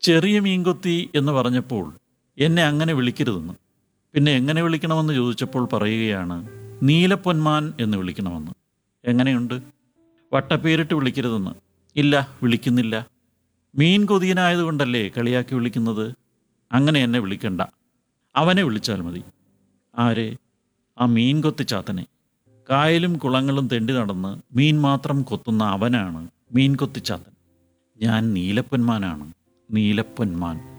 ചെറിയ മീൻകൊത്തി എന്ന് പറഞ്ഞപ്പോൾ എന്നെ അങ്ങനെ വിളിക്കരുതെന്ന് പിന്നെ എങ്ങനെ വിളിക്കണമെന്ന് ചോദിച്ചപ്പോൾ പറയുകയാണ് നീലപ്പൊന്മാൻ എന്ന് വിളിക്കണമെന്ന് എങ്ങനെയുണ്ട് വട്ടപ്പേരിട്ട് വിളിക്കരുതെന്ന് ഇല്ല വിളിക്കുന്നില്ല മീൻ കൊതിയനായതുകൊണ്ടല്ലേ കളിയാക്കി വിളിക്കുന്നത് അങ്ങനെ എന്നെ വിളിക്കണ്ട അവനെ വിളിച്ചാൽ മതി ആരെ ആ മീൻ കൊത്തിച്ചാത്തനെ കായലും കുളങ്ങളും തെണ്ടി നടന്ന് മീൻ മാത്രം കൊത്തുന്ന അവനാണ് മീൻ കൊത്തിച്ചാത്തൻ ഞാൻ നീലപ്പൊന്മാനാണ് നീലപ്പൊന്മാൻ